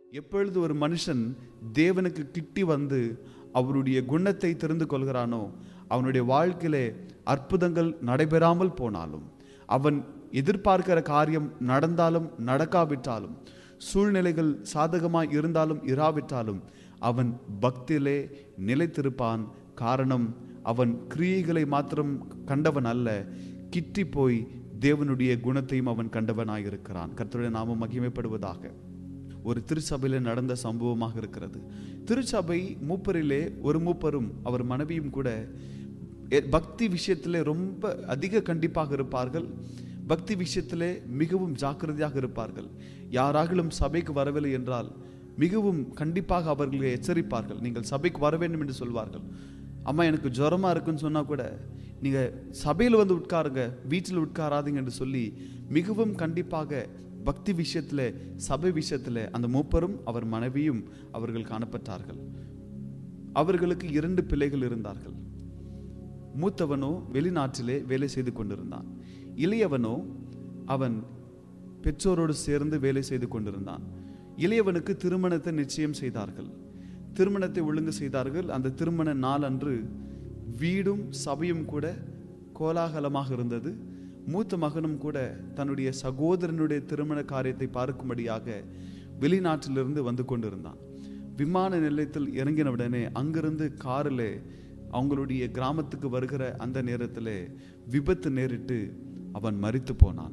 எப்பொழுது ஒரு மனுஷன் தேவனுக்கு கிட்டி வந்து அவருடைய குணத்தை தெரிந்து கொள்கிறானோ அவனுடைய வாழ்க்கையிலே அற்புதங்கள் நடைபெறாமல் போனாலும் அவன் எதிர்பார்க்கிற காரியம் நடந்தாலும் நடக்காவிட்டாலும் சூழ்நிலைகள் சாதகமாய் இருந்தாலும் இராவிட்டாலும் அவன் பக்தியிலே நிலைத்திருப்பான் காரணம் அவன் கிரியைகளை மாத்திரம் கண்டவன் அல்ல கிட்டி போய் தேவனுடைய குணத்தையும் அவன் கண்டவனாயிருக்கிறான் கர்த்தருடைய நாமம் மகிமைப்படுவதாக ஒரு திருச்சபையில் நடந்த சம்பவமாக இருக்கிறது திருச்சபை மூப்பரிலே ஒரு மூப்பரும் அவர் மனைவியும் கூட எ- பக்தி விஷயத்திலே ரொம்ப அதிக கண்டிப்பாக இருப்பார்கள் பக்தி விஷயத்திலே மிகவும் ஜாக்கிரதையாக இருப்பார்கள் யாராகிலும் சபைக்கு வரவில்லை என்றால் மிகவும் கண்டிப்பாக அவர்களை எச்சரிப்பார்கள் நீங்கள் சபைக்கு வர வேண்டும் என்று சொல்வார்கள் அம்மா எனக்கு ஜுரமா இருக்குன்னு சொன்னா கூட நீங்க சபையில் வந்து உட்காருங்க வீட்டில் உட்காராதீங்க என்று சொல்லி மிகவும் கண்டிப்பாக பக்தி விஷயத்துல சபை விஷயத்துல அந்த மூப்பரும் அவர் மனைவியும் அவர்கள் காணப்பட்டார்கள் அவர்களுக்கு இரண்டு பிள்ளைகள் இருந்தார்கள் மூத்தவனோ வெளிநாட்டிலே வேலை செய்து கொண்டிருந்தான் இளையவனோ அவன் பெற்றோரோடு சேர்ந்து வேலை செய்து கொண்டிருந்தான் இளையவனுக்கு திருமணத்தை நிச்சயம் செய்தார்கள் திருமணத்தை ஒழுங்கு செய்தார்கள் அந்த திருமண நாள் அன்று வீடும் சபையும் கூட கோலாகலமாக இருந்தது மூத்த மகனும் கூட தன்னுடைய சகோதரனுடைய திருமண காரியத்தை பார்க்கும்படியாக வெளிநாட்டிலிருந்து வந்து கொண்டிருந்தான் விமான நிலையத்தில் இறங்கின உடனே அங்கிருந்து காரில் அவங்களுடைய கிராமத்துக்கு வருகிற அந்த நேரத்தில் விபத்து நேரிட்டு அவன் மரித்து போனான்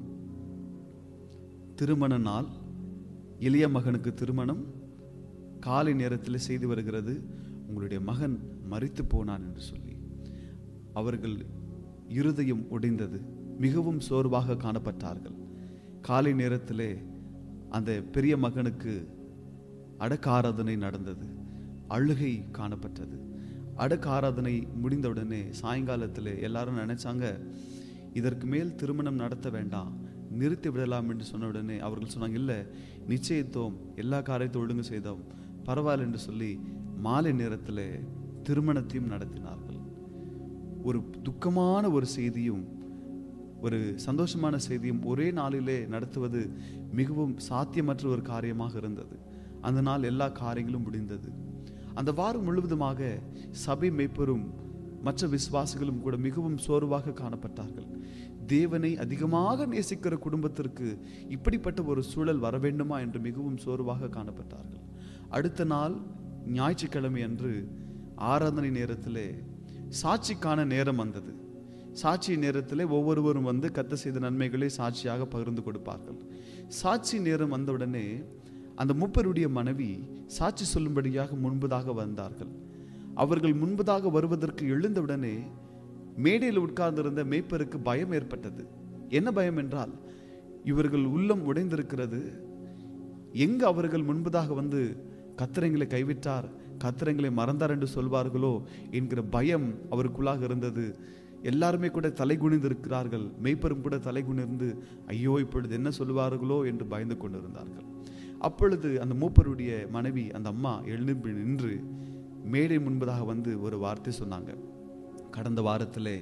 திருமண நாள் இளைய மகனுக்கு திருமணம் காலை நேரத்தில் செய்து வருகிறது உங்களுடைய மகன் மரித்து போனான் என்று சொல்லி அவர்கள் இருதயம் உடைந்தது மிகவும் சோர்வாக காணப்பட்டார்கள் காலை நேரத்திலே அந்த பெரிய மகனுக்கு அடக்க ஆராதனை நடந்தது அழுகை காணப்பட்டது அடக்க ஆராதனை முடிந்தவுடனே சாயங்காலத்தில் எல்லாரும் நினைச்சாங்க இதற்கு மேல் திருமணம் நடத்த வேண்டாம் நிறுத்தி விடலாம் என்று சொன்ன உடனே அவர்கள் சொன்னாங்க இல்லை நிச்சயித்தோம் எல்லா காரியத்தையும் ஒழுங்கு செய்தோம் பரவாயில்ல என்று சொல்லி மாலை நேரத்தில் திருமணத்தையும் நடத்தினார்கள் ஒரு துக்கமான ஒரு செய்தியும் ஒரு சந்தோஷமான செய்தியும் ஒரே நாளிலே நடத்துவது மிகவும் சாத்தியமற்ற ஒரு காரியமாக இருந்தது அந்த நாள் எல்லா காரியங்களும் முடிந்தது அந்த வாரம் முழுவதுமாக சபை மேய்ப்பரும் மற்ற விசுவாசிகளும் கூட மிகவும் சோர்வாக காணப்பட்டார்கள் தேவனை அதிகமாக நேசிக்கிற குடும்பத்திற்கு இப்படிப்பட்ட ஒரு சூழல் வர வேண்டுமா என்று மிகவும் சோர்வாக காணப்பட்டார்கள் அடுத்த நாள் ஞாயிற்றுக்கிழமை அன்று ஆராதனை நேரத்திலே சாட்சிக்கான நேரம் வந்தது சாட்சி நேரத்தில் ஒவ்வொருவரும் வந்து கத்த செய்த நன்மைகளை சாட்சியாக பகிர்ந்து கொடுப்பார்கள் சாட்சி நேரம் வந்தவுடனே அந்த மூப்பருடைய மனைவி சாட்சி சொல்லும்படியாக முன்பதாக வந்தார்கள் அவர்கள் முன்பதாக வருவதற்கு எழுந்தவுடனே மேடையில் உட்கார்ந்திருந்த மேய்ப்பருக்கு பயம் ஏற்பட்டது என்ன பயம் என்றால் இவர்கள் உள்ளம் உடைந்திருக்கிறது எங்க அவர்கள் முன்பதாக வந்து கத்திரங்களை கைவிட்டார் கத்திரங்களை மறந்தார் என்று சொல்வார்களோ என்கிற பயம் அவருக்குள்ளாக இருந்தது எல்லாருமே கூட தலை குனிந்து இருக்கிறார்கள் மெய்ப்பரும் கூட தலை குனிந்து ஐயோ இப்பொழுது என்ன சொல்வார்களோ என்று பயந்து கொண்டிருந்தார்கள் அப்பொழுது அந்த மூப்பருடைய மனைவி அந்த அம்மா எழும்பி நின்று மேடை முன்பதாக வந்து ஒரு வார்த்தை சொன்னாங்க கடந்த வாரத்திலே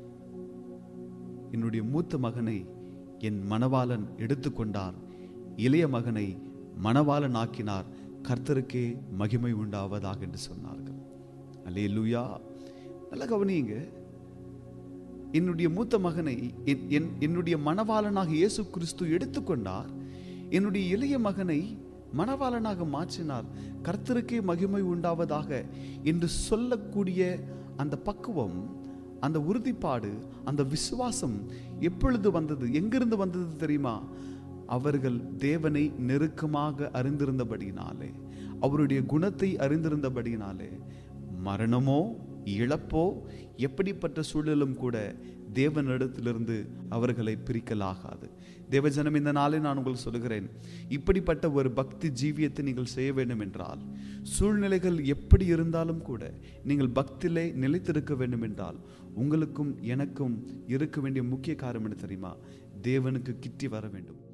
என்னுடைய மூத்த மகனை என் மணவாளன் எடுத்துக்கொண்டார் இளைய மகனை மணவாளன் ஆக்கினார் கர்த்தருக்கே மகிமை உண்டாவதாக என்று சொன்னார்கள் அல்லே லூயா நல்லா கவனியுங்க என்னுடைய மூத்த மகனை என்- என்- என்னுடைய மணவாளனாக இயேசு கிறிஸ்து எடுத்துக்கொண்டார் என்னுடைய இளைய மகனை மணவாளனாக மாற்றினார் கர்த்தருக்கே மகிமை உண்டாவதாக என்று சொல்லக்கூடிய அந்த பக்குவம் அந்த உறுதிப்பாடு அந்த விசுவாசம் எப்பொழுது வந்தது எங்கிருந்து வந்தது தெரியுமா அவர்கள் தேவனை நெருக்கமாக அறிந்திருந்தபடியினாலே அவருடைய குணத்தை அறிந்திருந்தபடியினாலே மரணமோ இழப்போ எப்படிப்பட்ட சூழலும் கூட தேவனிடத்திலிருந்து அவர்களை பிரிக்கலாகாது தேவஜனம் இந்த நாளை நான் உங்களுக்கு சொல்லுகிறேன் இப்படிப்பட்ட ஒரு பக்தி ஜீவியத்தை நீங்கள் செய்ய வேண்டும் என்றால் சூழ்நிலைகள் எப்படி இருந்தாலும் கூட நீங்கள் பக்தியிலே நிலைத்திருக்க வேண்டும் என்றால் உங்களுக்கும் எனக்கும் இருக்க வேண்டிய முக்கிய காரணம் என்ன தெரியுமா தேவனுக்கு கிட்டி வர வேண்டும்